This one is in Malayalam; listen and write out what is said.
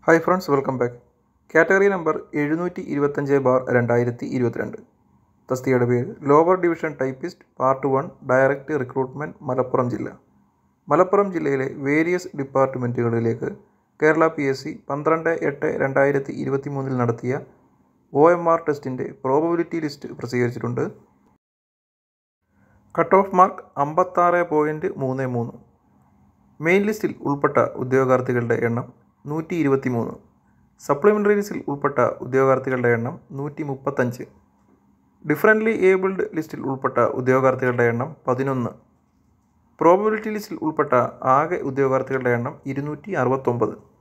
hi friends welcome back category number എഴുന്നൂറ്റി ഇരുപത്തഞ്ച് ബാർ രണ്ടായിരത്തി ഇരുപത്തിരണ്ട് തസ്തികയുടെ പേര് lower division typist part one direct recruitment Malappuram ജില്ല മലപ്പുറം ജില്ലയിലെ വേരിയസ് ഡിപ്പാർട്ട്മെൻറ്റുകളിലേക്ക് കേരള പി എസ് സി പന്ത്രണ്ട് എട്ട് രണ്ടായിരത്തി ഇരുപത്തി മൂന്നിൽ നടത്തിയ ഒ എം ആർ ടെസ്റ്റിൻ്റെ പ്രോബബിലിറ്റി ലിസ്റ്റ് പ്രസിദ്ധീകരിച്ചിട്ടുണ്ട് കട്ട് ഓഫ് മാർക്ക് അമ്പത്താറ് പോയിൻറ്റ് മൂന്ന് മൂന്ന് മെയിൻ ലിസ്റ്റിൽ ഉൾപ്പെട്ട ഉദ്യോഗാർത്ഥികളുടെ എണ്ണം നൂറ്റി ഇരുപത്തി മൂന്ന് സപ്ലിമെൻ്ററി ലിസ്റ്റിൽ ഉൾപ്പെട്ട ഉദ്യോഗാർത്ഥികളുടെ എണ്ണം നൂറ്റി മുപ്പത്തഞ്ച് ഡിഫറൻ്റ്ലി ഏബിൾഡ് ലിസ്റ്റിൽ ഉൾപ്പെട്ട ഉദ്യോഗാർത്ഥികളുടെ എണ്ണം പതിനൊന്ന് പ്രോബബിലിറ്റി ലിസ്റ്റിൽ ഉൾപ്പെട്ട ആകെ ഉദ്യോഗാർത്ഥികളുടെ എണ്ണം ഇരുന്നൂറ്റി അറുപത്തൊമ്പത്